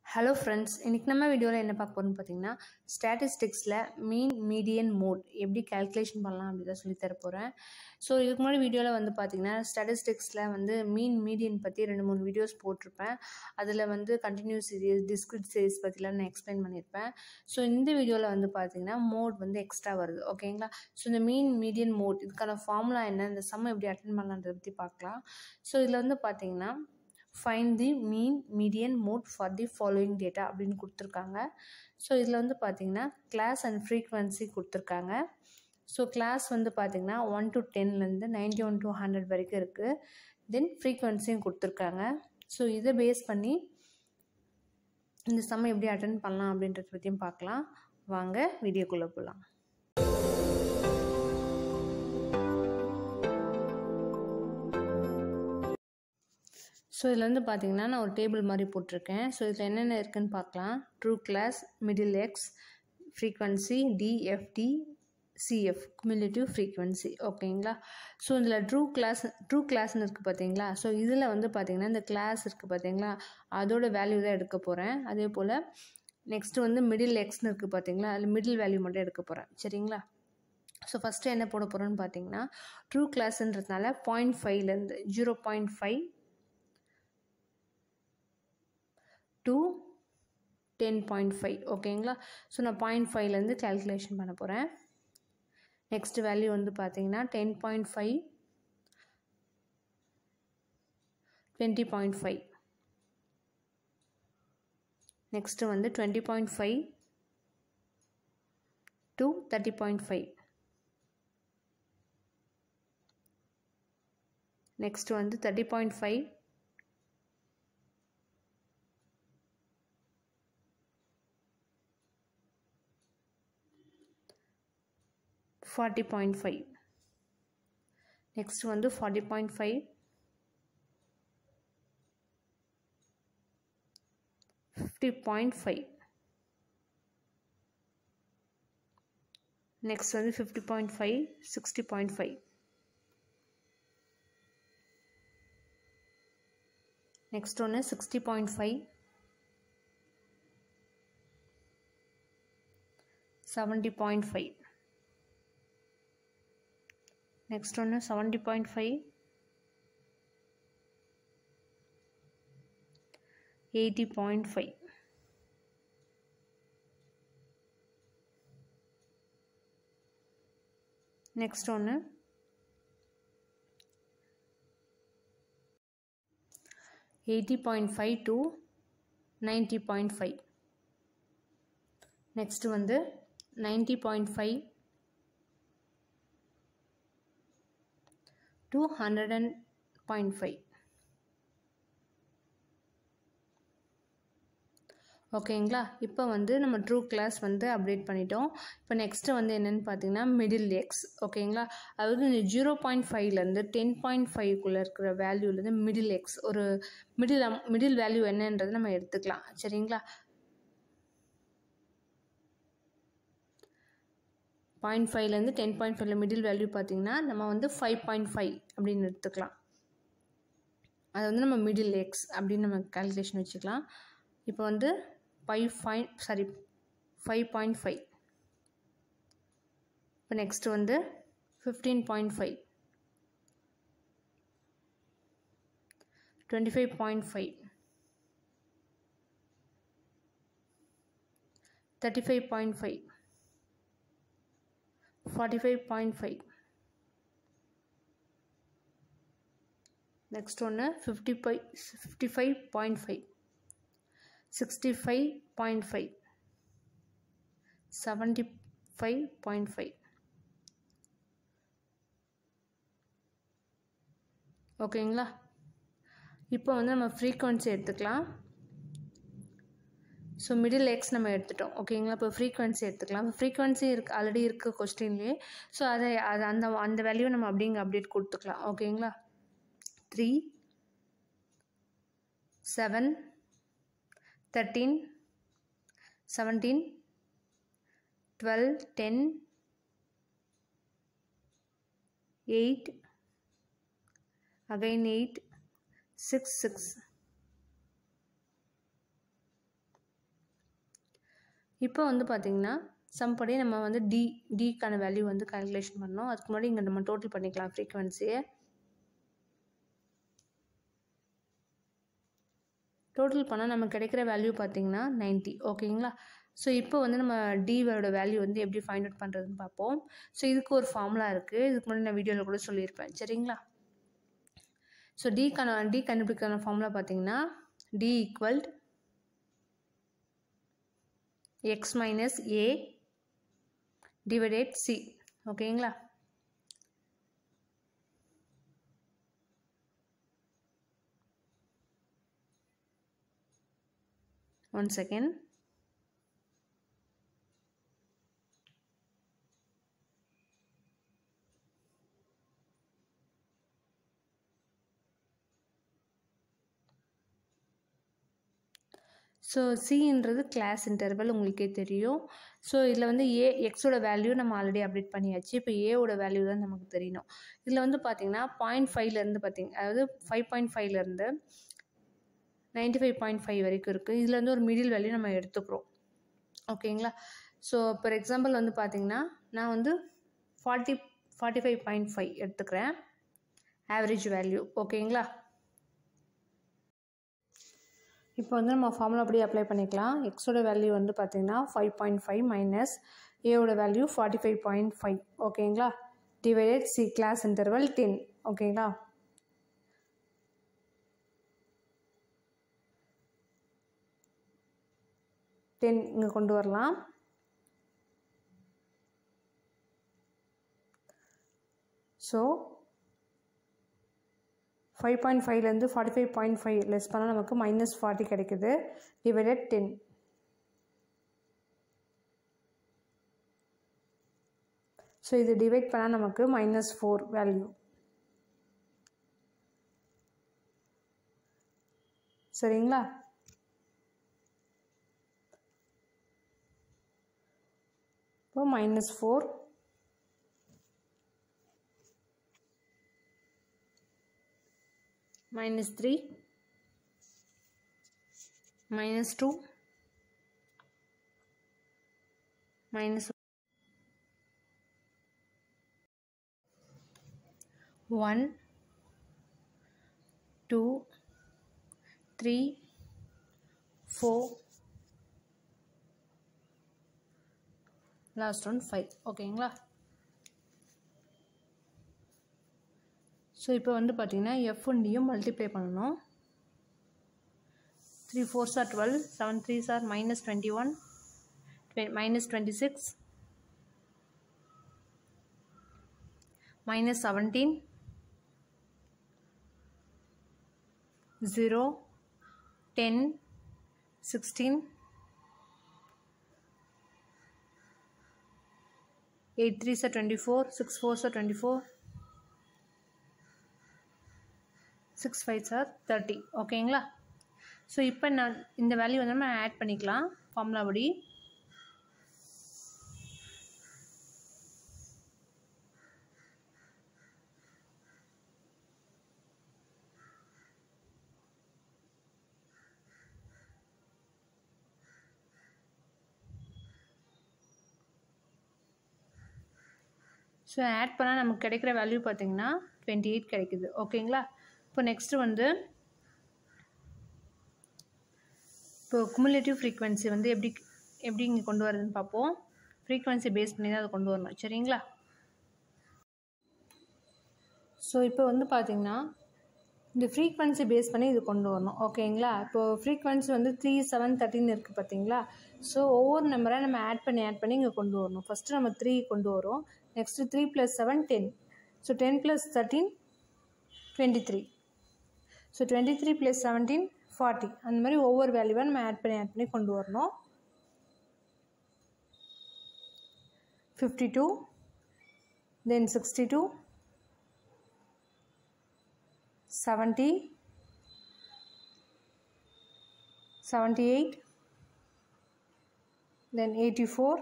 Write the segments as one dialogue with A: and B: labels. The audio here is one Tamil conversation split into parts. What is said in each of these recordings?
A: ஹலோ ஃப்ரெண்ட்ஸ் இன்றைக்கி நம்ம வீடியோவில் என்ன பார்க்க போகிறோம்னு பார்த்தீங்கன்னா ஸ்டாட்டிஸ்டிக்ஸில் மீன் மீடியன் மோட் எப்படி கால்குலேஷன் பண்ணலாம் அப்படி தான் சொல்லி தர போகிறேன் ஸோ இதுக்கு முன்னாடி வீடியோவில் வந்து பார்த்தீங்கன்னா ஸ்டாட்டிஸ்டிக்ஸில் வந்து மீன் மீடியன் பற்றி ரெண்டு மூணு வீடியோஸ் போட்டிருப்பேன் அதில் வந்து கண்டினியூஸ் சீரியஸ் டிஸ்கிரிட் சீரிஸ் பற்றிலாம் நான் எக்ஸ்பிளைன் பண்ணியிருப்பேன் ஸோ இந்த வீடியோவில் வந்து பார்த்தீங்கன்னா மோட் வந்து எக்ஸ்ட்ரா வருது ஓகேங்களா ஸோ இந்த மீன் மீடியன் மோட் இதுக்கான ஃபார்முலா என்ன இந்த சம் எப்படி அட்டன் பண்ணலான்றதை பற்றி பார்க்கலாம் ஸோ இதில் வந்து பார்த்தீங்கன்னா find the mean median mode for the following data அப்படின்னு கொடுத்துருக்காங்க ஸோ இதில் வந்து பார்த்தீங்கன்னா கிளாஸ் அண்ட் ஃப்ரீக்வன்சி கொடுத்துருக்காங்க ஸோ கிளாஸ் வந்து பார்த்தீங்கன்னா ஒன் டு டென்லேருந்து நைன்டி ஒன் டு ஹண்ட்ரட் வரைக்கும் இருக்குது தென் ஃப்ரீக்வன்சியும் கொடுத்துருக்காங்க ஸோ இதை பேஸ் பண்ணி இந்த சம்ம எப்படி அட்டன் பண்ணலாம் அப்படின்றத பற்றியும் பார்க்கலாம் வாங்க வீடியோக்குள்ளே போகலாம் ஸோ இதில் வந்து பார்த்தீங்கன்னா நான் ஒரு டேபிள் மாதிரி போட்டிருக்கேன் ஸோ இதில் என்னென்ன இருக்குதுன்னு பார்க்கலாம் true class middle X frequency DFD CF cumulative frequency ஓகேங்களா ஸோ இதில் ட்ரூ கிளாஸ் ட்ரூ கிளாஸ்னு இருக்குது பார்த்தீங்களா ஸோ இதில் வந்து பார்த்திங்கன்னா இந்த கிளாஸ் இருக்குது பார்த்தீங்களா அதோட வேல்யூ தான் எடுக்க போகிறேன் அதே போல் நெக்ஸ்ட்டு வந்து மிடில் எக்ஸ்னு இருக்குது பார்த்தீங்களா அதில் மிடில் வேல்யூ மட்டும் எடுக்க போகிறேன் சரிங்களா ஸோ ஃபஸ்ட்டு என்ன போட போகிறோன்னு பார்த்தீங்கன்னா ட்ரூ கிளாஸ்ன்றதுனால பாயிண்ட் ஃபைவ்லேருந்து zero point five to ten point five ஓகேங்களா ஸோ நான் பாயிண்ட் ஃபைவ்லேருந்து கேல்குலேஷன் பண்ண போகிறேன் நெக்ஸ்ட் வேல்யூ வந்து பார்த்தீங்கன்னா ten point five twenty point five next வந்து twenty point five to thirty point five next வந்து thirty point five forty point five next வந்து forty point five fifty point five next வந்து fifty point five sixty point five next ஒன்று sixty point five seventy point five next one is 70.5 80.5 next one eighty point five to ninety point five next வந்து ninety point five to 100.5 ஓகேங்களா இப்போ வந்து நம்ம ட்ரூ கிளாஸ் வந்து அப்டேட் பண்ணிட்டோம் இப்போ நெக்ஸ்ட்டு வந்து என்னென்னு பார்த்தீங்கன்னா மிடில் எக்ஸ் ஓகேங்களா அதாவது இந்த ஜீரோ பாயிண்ட் ஃபைவ்லேருந்து டென் பாயிண்ட் ஃபைவ்க்குள்ளே இருக்கிற வேல்யூலேருந்து மிடில் எக்ஸ் ஒரு மிடில் மிடில் வேல்யூ என்னன்றது நம்ம எடுத்துக்கலாம் சரிங்களா பாயிண்ட் ஃபைவ்லேருந்து டென் பாயிண்ட் ஃபைவ்ல மிடில் வேல்யூ பார்த்தீங்கன்னா நம்ம வந்து ஃபைவ் பாயிண்ட் ஃபைவ் அப்படின்னு எடுத்துக்கலாம் அதை வந்து நம்ம மிடில் எக்ஸ் அப்படின்னு நம்ம கால்குலேஷன் வச்சுக்கலாம் இப்போ வந்து five five sorry five point five இப்போ நெக்ஸ்ட்டு வந்து fifteen point five twenty five point five thirty five point five 45.5 next one 55 55.5 65.5 75.5 ஓகேங்களா இப்போ வந்து நம்ம ஃப்ரீக்வன்சி எடுத்துக்கலாம் ஸோ மிடில் எக்ஸ் நம்ம எடுத்துட்டோம் ஓகேங்களா இப்போ ஃப்ரீக்வன்சி எடுத்துக்கலாம் இப்போ ஃப்ரீக்வன்சி இருக்கு ஆல்ரெடி இருக்குது கொஸ்டின்லேயே ஸோ அதை அது அந்த அந்த வேல்யூ நம்ம அப்படிங்க அப்டேட் கொடுத்துக்கலாம் ஓகேங்களா three seven thirteen seventeen twelve ten eight again eight six six இப்போ வந்து பார்த்திங்கன்னா சம் படி நம்ம வந்து டி டிக்கான வேல்யூ வந்து கால்குலேஷன் பண்ணோம் அதுக்கு முன்னாடி இங்கே நம்ம டோட்டல் பண்ணிக்கலாம் ஃப்ரீக்வன்சியை டோட்டல் பண்ணால் நமக்கு கிடைக்கிற வேல்யூ பார்த்திங்கன்னா நைன்ட்டி ஓகேங்களா ஸோ இப்போ வந்து நம்ம டிவோட வேல்யூ வந்து எப்படி ஃபைண்ட் அவுட் பண்ணுறதுன்னு பார்ப்போம் ஸோ இதுக்கு ஒரு ஃபார்முலா இருக்குது இதுக்கு முன்னாடி நான் வீடியோவில் கூட சொல்லியிருப்பேன் சரிங்களா ஸோ டிக்கான டி கண்டுபிடிக்கான ஃபார்முலா பார்த்தீங்கன்னா D equal X minus A divided C ஓகேங்களா one second ஸோ சின்றது கிளாஸ் இன்டர்வல் உங்களுக்கே தெரியும் ஸோ இதில் வந்து ஏ எக்ஸோட வேல்யூ நம்ம ஆல்ரெடி அப்டேட் பண்ணியாச்சு இப்போ ஏவோட வேல்யூ தான் நமக்கு தெரியணும் இதில் வந்து பார்த்திங்கன்னா பாயிண்ட் ஃபைவ்லேருந்து பார்த்திங்க அதாவது ஃபைவ் பாயிண்ட் ஃபைவ்லேருந்து நைன்ட்டி ஃபைவ் பாயிண்ட் ஃபைவ் வரைக்கும் இருக்குது இதில் வந்து ஒரு மிடில் வேல்யூ நம்ம எடுத்துக்கிறோம் ஓகேங்களா ஸோ ஃபார் எக்ஸாம்பிள் வந்து பார்த்திங்கன்னா நான் வந்து forty forty five point five எடுத்துக்கிறேன் ஆவரேஜ் வேல்யூ ஓகேங்களா இப்போ வந்து நம்ம ஃபார்முலா அப்படியே அப்ளை பண்ணிக்கலாம் எக்ஸோட வேல்யூ வந்து பார்த்திங்கன்னா ஃபைவ் பாயிண்ட் ஃபைவ் மைனஸ் ஏவோட value forty five point five ஓகேங்களா divided C class interval ten ஓகேங்களா டென் இங்கே கொண்டு வரலாம் ஸோ ஃபைவ் பாயிண்ட் ஃபைவ்லேருந்து forty five point five less பண்ணால் நமக்கு மைனஸ் ஃபார்ட்டி கிடைக்குது டிவைடட் டென் ஸோ இது டிவைட் பண்ணால் நமக்கு மைனஸ் ஃபோர் வேல்யூ சரிங்களா இப்போ minus four minus 3 minus 2 minus 1 2 3 4 last one five ஓகேங்களா ஸோ இப்போ வந்து பார்த்தீங்கன்னா எஃப் ஒன்டியும் மல்டிப்ளை பண்ணணும் three four are twelve seven three are minus twenty one minus twenty six minus seventeen zero ten sixteen eight three are twenty four six four are twenty four six five are thirty ஓகேங்களா ஸோ இப்போ நான் இந்த வேல்யூ வந்து நம்ம ஆட் பண்ணிக்கலாம் ஃபார்முலா படி ஸோ ஆட் பண்ணால் நமக்கு கிடைக்கிற வேல்யூ பார்த்தீங்கன்னா டுவெண்ட்டி எயிட் கிடைக்குது ஓகேங்களா இப்போ நெக்ஸ்ட்டு வந்து இப்போ குமுலேட்டிவ் ஃப்ரீக்வன்சி வந்து எப்படி எப்படி இங்கே கொண்டு வரதுன்னு பார்ப்போம் ஃப்ரீக்வன்சி பேஸ் பண்ணி தான் அதை கொண்டு வரணும் சரிங்களா ஸோ இப்போ வந்து பார்த்திங்கன்னா இந்த ஃப்ரீக்வன்சி பேஸ் பண்ணி இது கொண்டு வரணும் ஓகேங்களா இப்போது ஃப்ரீக்வன்சி வந்து த்ரீ செவன் தேர்ட்டின் இருக்குது பார்த்தீங்களா ஸோ ஒவ்வொரு நம்பராக நம்ம ஆட் பண்ணி ஆட் பண்ணி இங்கே கொண்டு வரணும் ஃபஸ்ட்டு நம்ம த்ரீ கொண்டு வரோம் next three plus seven ten so ten plus thirteen twenty three so twenty three plus seventeen forty அந்த மாதிரி ஒவ்வொரு வேல்யூவாக நம்ம ஆட் பண்ணி ஆட் பண்ணி கொண்டு வரணும் fifty two then sixty two seventy seventy eight then eighty four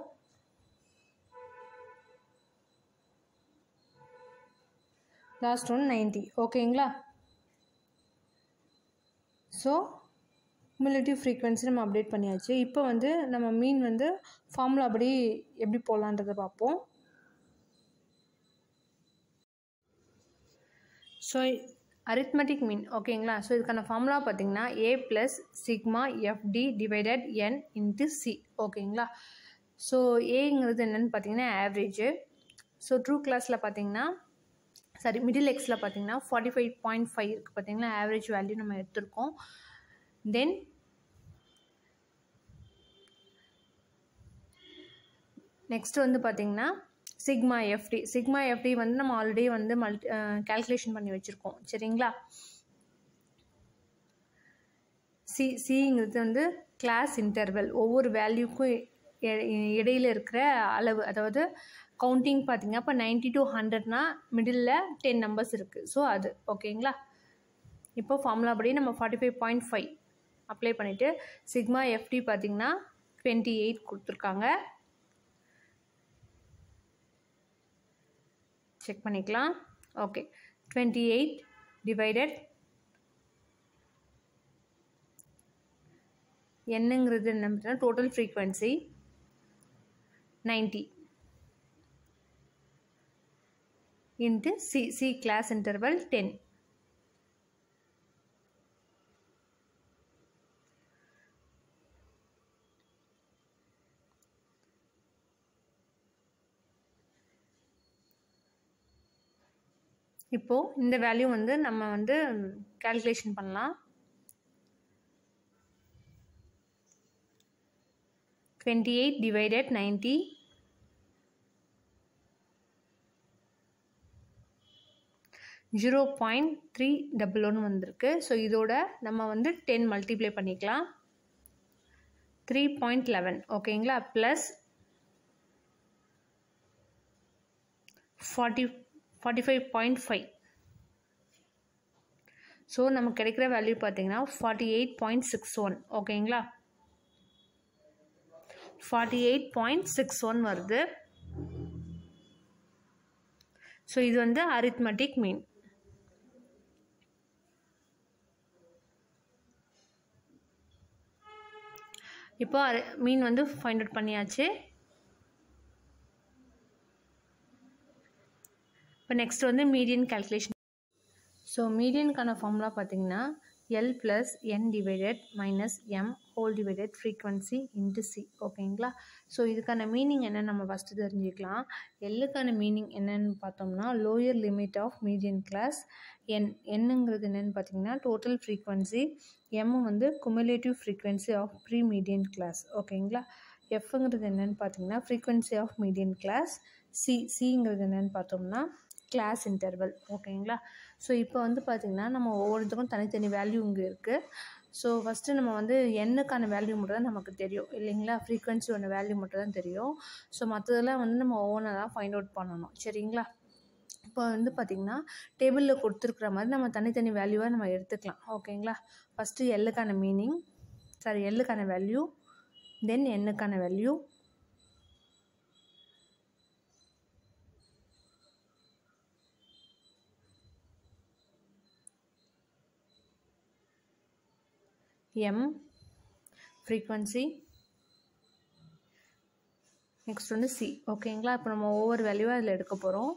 A: last one ninety ஓகேங்களா ஸோ குமுலேட்டிவ் ஃப்ரீக்வன்சி நம்ம அப்டேட் பண்ணியாச்சு இப்போ வந்து நம்ம மீன் வந்து ஃபார்முலா படி எப்படி போடலான்றதை பார்ப்போம் ஸோ அரித்மெட்டிக் மீன் ஓகேங்களா ஸோ இதுக்கான ஃபார்முலா பார்த்தீங்கன்னா A plus sigma FD divided N into C ஓகேங்களா ஸோ ஏங்கிறது என்னென்னு பார்த்தீங்கன்னா ஆவரேஜு ஸோ ட்ரூ கிளாஸில் பார்த்தீங்கன்னா சாரி மிடில் எக்ஸில் பார்த்தீங்கன்னா ஃபார்ட்டி ஃபைவ் பாயிண்ட் ஃபைவ் இருக்குது பார்த்தீங்கன்னா ஆவரேஜ் வேல்யூ நம்ம எடுத்திருக்கோம் தென் நெக்ஸ்ட் வந்து பார்த்தீங்கன்னா சிக்மா எஃப்டி சிக்மா எஃப்டி வந்து நம்ம ஆல்ரெடி வந்து மல்டி கேல்குலேஷன் பண்ணி வச்சுருக்கோம் சரிங்களா சி சிங்கிறது வந்து கிளாஸ் இன்டர்வல் ஒவ்வொரு வேல்யூக்கும் இடையில் இருக்கிற அளவு அதாவது கவுண்டிங் பார்த்தீங்க அப்போ நைன்ட்டி டு ஹண்ட்ரட்னா மிடில் டென் நம்பர்ஸ் இருக்குது ஸோ அது ஓகேங்களா இப்போ ஃபார்முலா படி நம்ம forty five point five apply பண்ணிவிட்டு சிக்மா எஃப்டி பார்த்திங்கன்னா டுவெண்ட்டி எயிட் கொடுத்துருக்காங்க செக் பண்ணிக்கலாம் ஓகே டுவெண்ட்டி எயிட் டிவைடட் என்னங்கிறது என்ன பார்த்தீங்கன்னா total frequency ninety into C C class interval ten இப்போது இந்த வேல்யூ வந்து நம்ம வந்து கால்குலேஷன் பண்ணலாம் twenty eight divided ninety zero point three double one வந்திருக்கு ஸோ இதோட நம்ம வந்து டென் மல்டிப்ளை பண்ணிக்கலாம் த்ரீ பாயிண்ட் லெவன் ஓகேங்களா plus forty forty five point five so நமக்கு கிடைக்கிற வேல்யூ பார்த்தீங்கன்னா forty eight point six one ஓகேங்களா forty eight point six one வருது ஸோ இது வந்து அரித்மெட்டிக் மீன் இப்போ மீன் வந்து ஃபைண்ட் அவுட் பண்ணியாச்சு இப்போ நெக்ஸ்ட் வந்து மீடியன் கால்குலேஷன் ஸோ மீடியனுக்கான ஃபார்முலா பார்த்தீங்கன்னா L plus N divided minus M whole divided frequency into C ஓகேங்களா ஸோ இதுக்கான மீனிங் என்னன்னு நம்ம ஃபஸ்ட்டு தெரிஞ்சுக்கலாம் எல்லுக்கான மீனிங் என்னன்னு பார்த்தோம்னா lower limit of median class N என்னங்கிறது என்னென்னு பார்த்தீங்கன்னா டோட்டல் ஃப்ரீக்வன்சி எம் வந்து cumulative frequency of pre median class ஓகேங்களா எஃப்ங்கிறது என்னென்னு பார்த்தீங்கன்னா frequency of median class C சிங்கிறது என்னென்னு பார்த்தோம்னா கிளாஸ் இன்டர்வல் ஓகேங்களா ஸோ இப்போ வந்து பார்த்திங்கன்னா நம்ம ஒவ்வொருத்துக்கும் தனித்தனி வேல்யூ இங்கே இருக்குது ஸோ ஃபஸ்ட்டு நம்ம வந்து எண்ணுக்கான வேல்யூ மட்டும் தான் நமக்கு தெரியும் இல்லைங்களா ஃப்ரீக்வன்சியோட வேல்யூ மட்டும் தான் தெரியும் ஸோ மற்றதெல்லாம் வந்து நம்ம ஒவ்வொன்றா தான் ஃபைண்ட் அவுட் பண்ணணும் சரிங்களா இப்போ வந்து பார்த்திங்கன்னா டேபிளில் கொடுத்துருக்குற மாதிரி நம்ம தனித்தனி வேல்யூவாக நம்ம எடுத்துக்கலாம் ஓகேங்களா ஃபஸ்ட்டு எல்லுக்கான மீனிங் சாரி எல்லுக்கான வேல்யூ தென் எண்ணுக்கான வேல்யூ எம் ஃப்ரீக்வன்சி நெக்ஸ்ட் வந்து சி ஓகேங்களா இப்போ நம்ம ஒவ்வொரு வேல்யூவாக அதில் எடுக்க போகிறோம்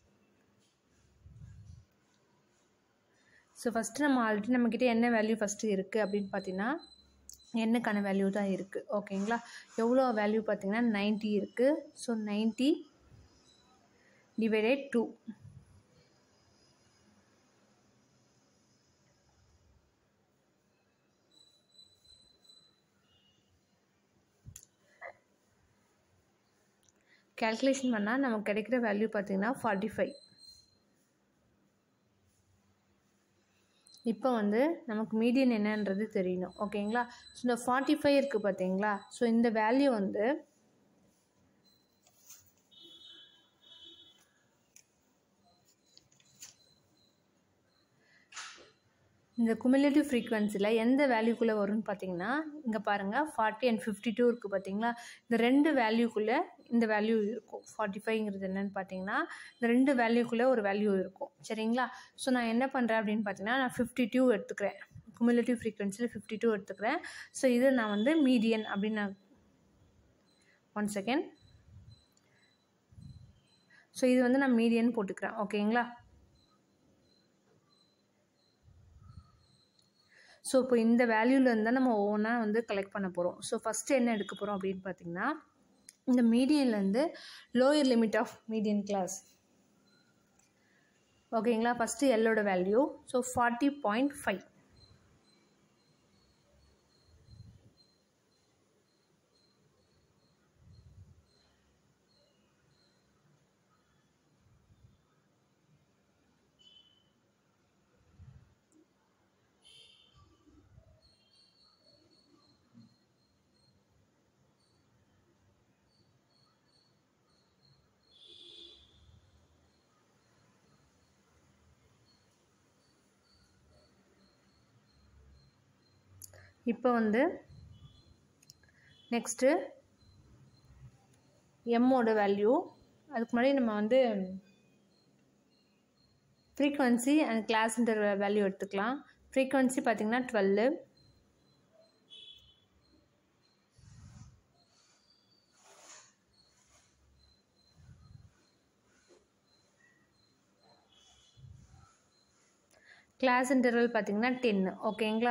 A: ஸோ ஃபஸ்ட்டு நம்ம ஆல்ரெடி நம்மக்கிட்ட என்ன வேல்யூ ஃபஸ்ட்டு இருக்குது அப்படின்னு பார்த்தீங்கன்னா என்னக்கான வேல்யூ தான் இருக்குது ஓகேங்களா எவ்வளோ வேல்யூ பார்த்தீங்கன்னா நைன்ட்டி இருக்குது so ninety divided two calculation பண்ணால் நமக்கு கிடைக்கிற வேல்யூ பார்த்தீங்கன்னா ஃபார்ட்டி ஃபைவ் இப்போ வந்து நமக்கு மீடியன் என்னன்றது தெரியணும் ஓகேங்களா ஸோ இந்த ஃபார்ட்டி ஃபைவ் இருக்குது பார்த்தீங்களா ஸோ இந்த வேல்யூ வந்து இந்த குமுலேட்டிவ் ஃப்ரீக்வன்சியில் எந்த வேல்யூக்குள்ளே வரும்னு பார்த்தீங்கன்னா இங்கே பாருங்கள் ஃபார்ட்டி அண்ட் ஃபிஃப்டி டூ இருக்குது பார்த்தீங்களா இந்த ரெண்டு வேல்யூக்குள்ளே இந்த வேல்யூ இருக்கும் ஃபார்ட்டி ஃபைவ்ங்கிறது என்னென்னு பார்த்தீங்கன்னா இந்த ரெண்டு வேல்யூக்குள்ளே ஒரு வேல்யூ இருக்கும் சரிங்களா ஸோ நான் என்ன பண்ணுறேன் அப்படின்னு பார்த்தீங்கன்னா நான் ஃபிஃப்டி டூ எடுத்துக்கிறேன் குமுலேட்டிவ் ஃப்ரீக்வன்சியில் ஃபிஃப்டி டூ எடுத்துக்கிறேன் ஸோ இது நான் வந்து மீடியன் அப்படின்னு நான் ஒன் செகண்ட் ஸோ இது வந்து நான் மீடியன் போட்டுக்கிறேன் ஓகேங்களா ஸோ இப்போ இந்த வேல்யூலேருந்து தான் நம்ம ஒவ்வொன்றா வந்து கலெக்ட் பண்ண போகிறோம் ஸோ ஃபஸ்ட்டு என்ன எடுக்க போகிறோம் அப்படின்னு பார்த்தீங்கன்னா இந்த மீடியன்லேருந்து lower limit of median class ஓகேங்களா ஃபஸ்ட்டு எல்லோட value so forty point five இப்போ வந்து நெக்ஸ்ட்டு எம்மோட வேல்யூ அதுக்கு முன்னாடி நம்ம வந்து ஃப்ரீக்வன்சி அண்ட் கிளாஸ்ன்ற வேல்யூ எடுத்துக்கலாம் ஃப்ரீக்வன்சி பார்த்திங்கன்னா டுவெல்லு கிளாஸ் இன்டர்வல் பார்த்திங்கன்னா டென்னு ஓகேங்களா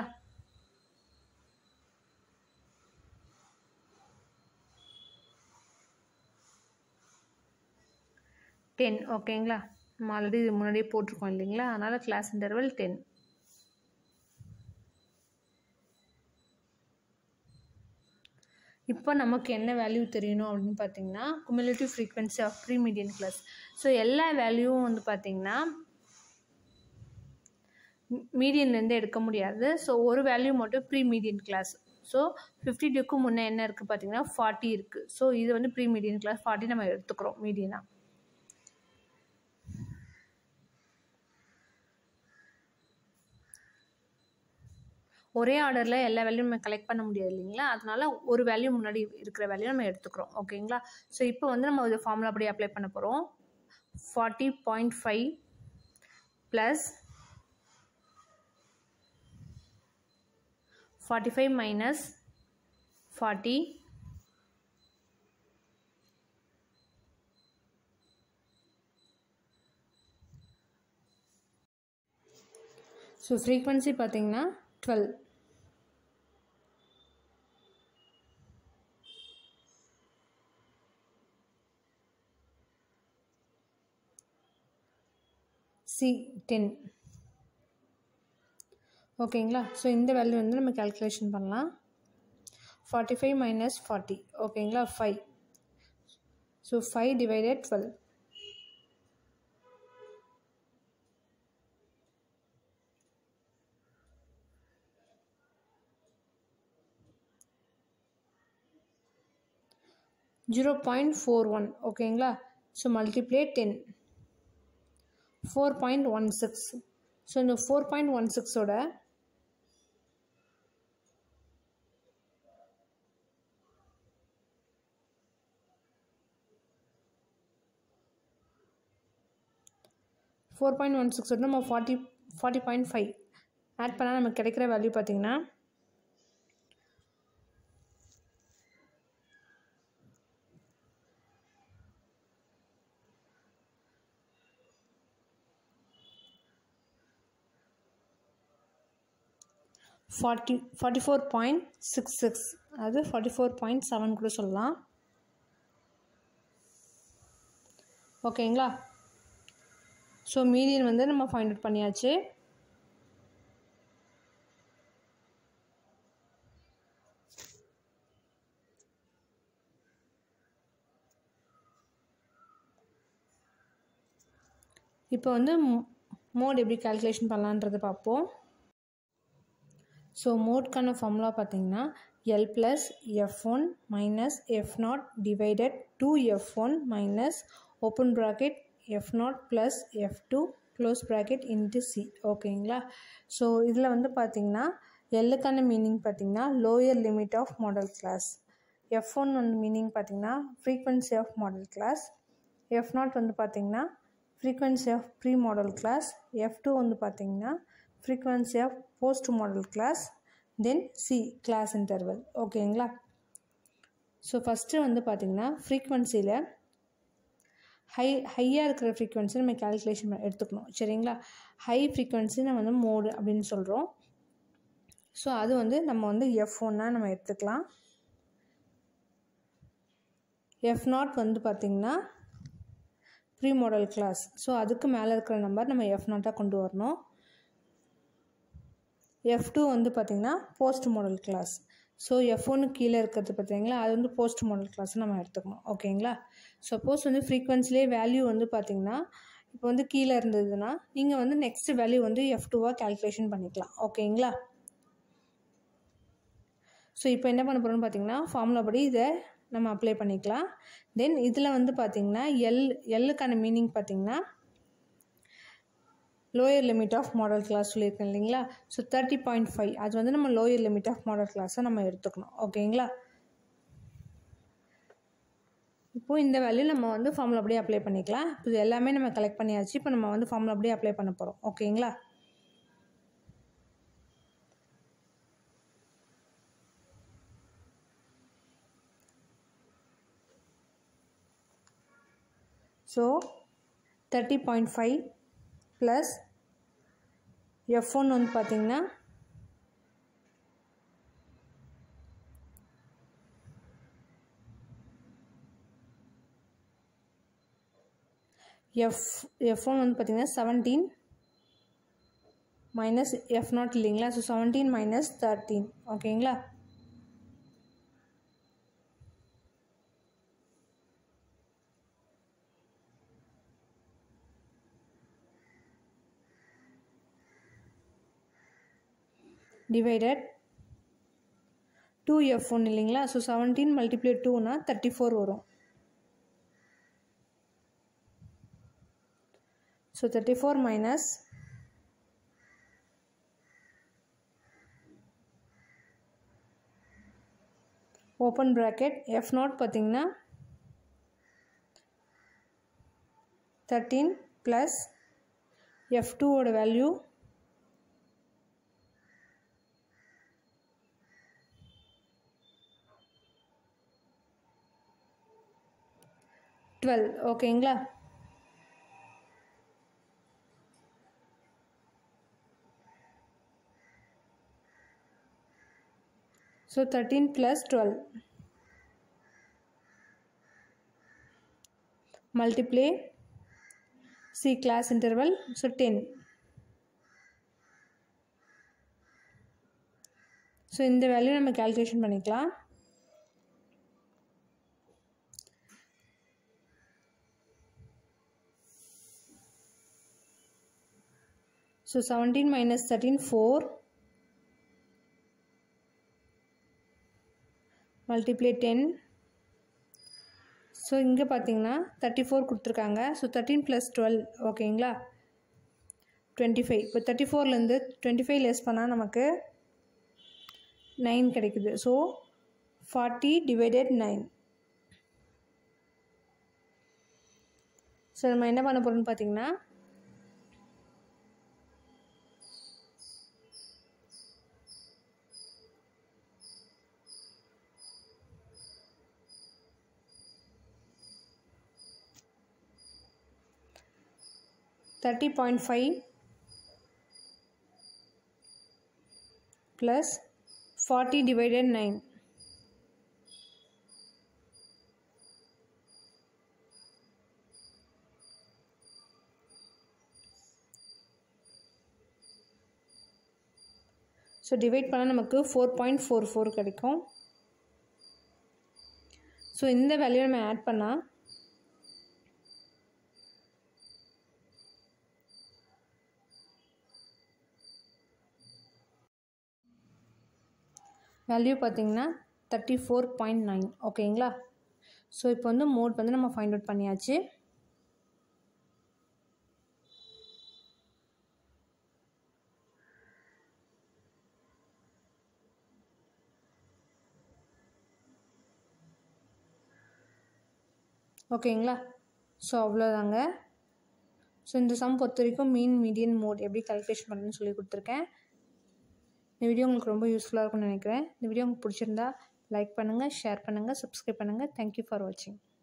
A: டென் ஓகேங்களா நம்ம ஆல்ரெடி இது முன்னாடியே போட்டிருக்கோம் இல்லைங்களா அதனால் கிளாஸ் இன்டர்வல் டென் இப்போ நமக்கு என்ன வேல்யூ தெரியணும் அப்படின்னு பார்த்தீங்கன்னா cumulative frequency of pre median class so எல்லா வேல்யூவும் வந்து பார்த்திங்கன்னா மீடியன்லேருந்து எடுக்க முடியாது ஸோ ஒரு வேல்யூ மட்டும் pre median class so fifty டூக்கு முன்னே என்ன இருக்குது பார்த்தீங்கன்னா ஃபார்ட்டி இருக்குது ஸோ இது வந்து ப்ரீ மீடியன் கிளாஸ் ஃபார்ட்டி நம்ம எடுத்துக்கிறோம் மீடியனாக ஒரே ஆர்டரில் எல்லா வேல்யூம் நம்ம கலெக்ட் பண்ண முடியாது இல்லைங்களா அதனால ஒரு வேல்யூ முன்னாடி இருக்கிற வேல்யூ நம்ம எடுத்துக்கிறோம் ஓகேங்களா ஸோ இப்போ வந்து நம்ம ஒரு ஃபார்முலா அப்படி அப்ளை பண்ண போகிறோம் forty point five plus forty five minus forty so frequency பார்த்தீங்கன்னா டுவெல் சி டென் ஓகேங்களா ஸோ இந்த வேல்யூ வந்து நம்ம கேல்குலேஷன் பண்ணலாம் ஃபார்ட்டி ஃபைவ் மைனஸ் ஃபார்ட்டி ஓகேங்களா five so five divided twelve zero point four one ஓகேங்களா so multiply ten four point one six so இந்த ஃபோர் பாயிண்ட் ஒன் சிக்ஸோட ஃபோர் பாயிண்ட் ஒன் சிக்ஸோட நம்ம forty forty point five add பண்ணால் நமக்கு கிடைக்கிற வேல்யூ பார்த்தீங்கன்னா forty forty four point six six அது ஃபார்ட்டி ஃபோர் பாயிண்ட் செவன் கூட சொல்லலாம் ஓகேங்களா ஸோ மீடியன் வந்து நம்ம ஃபைண்ட் அவுட் பண்ணியாச்சு இப்போ வந்து மோட் எப்படி கால்குலேஷன் பண்ணலான்றதை பார்ப்போம் ஸோ மோட்கான ஃபார்முலா பார்த்தீங்கன்னா L plus F one minus F not divided two F one minus open bracket F not plus F two close bracket into C ஓகேங்களா ஸோ இதில் வந்து பார்த்திங்கன்னா எல்லுக்கான மீனிங் பார்த்திங்கன்னா lower limit of modal class F one வந்து மீனிங் பார்த்திங்கன்னா frequency of modal class F not வந்து பார்த்திங்கன்னா frequency of pre modal class F two வந்து பார்த்திங்கன்னா frequency of post modal class then C class interval ஓகேங்களா ஸோ ஃபஸ்ட்டு வந்து பார்த்திங்கன்னா ஃப்ரீக்வன்சியில் ஹை ஹையாக இருக்கிற ஃப்ரீக்வன்சி நம்ம கேல்குலேஷன் எடுத்துக்கணும் சரிங்களா ஹை ஃப்ரீக்வன்சி நம்ம வந்து மோடு அப்படின்னு சொல்கிறோம் ஸோ அது வந்து நம்ம வந்து எஃப் ஒன்னாக நம்ம எடுத்துக்கலாம் எஃப் நாட் வந்து பார்த்திங்கன்னா ப்ரீ மாடல் கிளாஸ் ஸோ அதுக்கு மேலே இருக்கிற நம்பர் நம்ம எஃப் நாட்டாக கொண்டு வரணும் எஃப் டூ வந்து பார்த்திங்கன்னா post modal class so F ஒன்று கீழே இருக்கிறது பார்த்தீங்களா அது வந்து போஸ்ட் மாடல் கிளாஸ் நம்ம எடுத்துக்கணும் ஓகேங்களா சப்போஸ் வந்து ஃப்ரீக்வன்சிலே வேல்யூ வந்து பார்த்திங்கன்னா இப்போ வந்து கீழே இருந்ததுன்னா நீங்கள் வந்து நெக்ஸ்ட் வேல்யூ வந்து எஃப் டூவாக கேல்குலேஷன் பண்ணிக்கலாம் ஓகேங்களா ஸோ இப்போ என்ன பண்ண போகிறோம்னு பார்த்தீங்கன்னா ஃபார்முலா படி இதை நம்ம அப்ளை பண்ணிக்கலாம் தென் இதில் வந்து பார்த்திங்கன்னா எல் எல்லுக்கான மீனிங் பார்த்திங்கன்னா lower limit of modal class சொல்லியிருக்கேன் இல்லைங்களா ஸோ தேர்ட்டி பாயிண்ட் ஃபைவ் அது வந்து நம்ம லோயர் லிமிட் ஆஃப் மாடல் கிளாஸை நம்ம எடுத்துக்கணும் ஓகேங்களா இப்போது இந்த வேல்யூ நம்ம வந்து ஃபார்முலா அப்படியே அப்ளை பண்ணிக்கலாம் இப்போ இது எல்லாமே நம்ம கலெக்ட் பண்ணியாச்சு இப்போ நம்ம வந்து ஃபார்முலா அப்படியே அப்ளை பண்ண போகிறோம் ஓகேங்களா so thirty point five plus F one வந்து பார்த்திங்கன்னா எஃப் எஃப் ஒன் வந்து பார்த்திங்கன்னா செவன்டீன் மைனஸ் எஃப் நாட் இல்லைங்களா ஸோ செவன்டீன் மைனஸ் தேர்ட்டீன் ஓகேங்களா divided 2f1 இல்லைங்களா ஸோ செவன்டீன் மல்டிப்ளை டூனா தேர்ட்டி ஃபோர் வரும் so thirty four minus open bracket F naught பார்த்தீங்கன்னா தேர்ட்டீன் ப்ளஸ் எஃப் டூவோட வேல்யூ டுவெல் ஓகேங்களா so thirteen plus twelve multiply C class interval so ten so இந்த வேல்யூ நம்ம கேல்குலேஷன் பண்ணிக்கலாம் So 17 minus 13, 4. Multiply 10. ஸோ இங்கே பார்த்தீங்கன்னா தேர்ட்டி ஃபோர் கொடுத்துருக்காங்க ஸோ தேர்ட்டீன் ப்ளஸ் டுவெல் ஓகேங்களா டுவெண்ட்டி ஃபைவ் இப்போ தேர்ட்டி ஃபோர்லேருந்து டுவெண்ட்டி ஃபைவ் லெஸ் பண்ணால் நமக்கு நைன் கிடைக்குது so forty divided nine so நம்ம என்ன பண்ண போகிறோம்னு பார்த்தீங்கன்னா thirty point five plus forty divided nine so divide பண்ணால் நமக்கு ஃபோர் பாயிண்ட் ஃபோர் ஃபோர் கிடைக்கும் ஸோ இந்த வேல்யூ நம்ம ஆட் பண்ணால் வேல்யூ பார்த்தீங்கன்னா தேர்ட்டி ஃபோர் பாயிண்ட் நைன் ஓகேங்களா ஸோ இப்போ வந்து மோட் வந்து நம்ம ஃபைண்ட் அவுட் பண்ணியாச்சு ஓகேங்களா ஸோ அவ்வளோதாங்க ஸோ இந்த சம் பொறுத்த வரைக்கும் மீன் மீடியன் மோட் எப்படி கல்குலேஷன் பண்ணுன்னு சொல்லி கொடுத்துருக்கேன் இந்த வீடியோ உங்களுக்கு ரொம்ப யூஸ்ஃபுல்லாக இருக்கும்னு நினைக்கிறேன் இந்த வீடியோ உங்களுக்கு பிடிச்சிருந்தா லைக் பண்ணுங்கள் ஷேர் பண்ணுங்கள் சப்ஸ்கிரைப் பண்ணுங்கள் தேங்க்யூ ஃபார் வாட்சிங்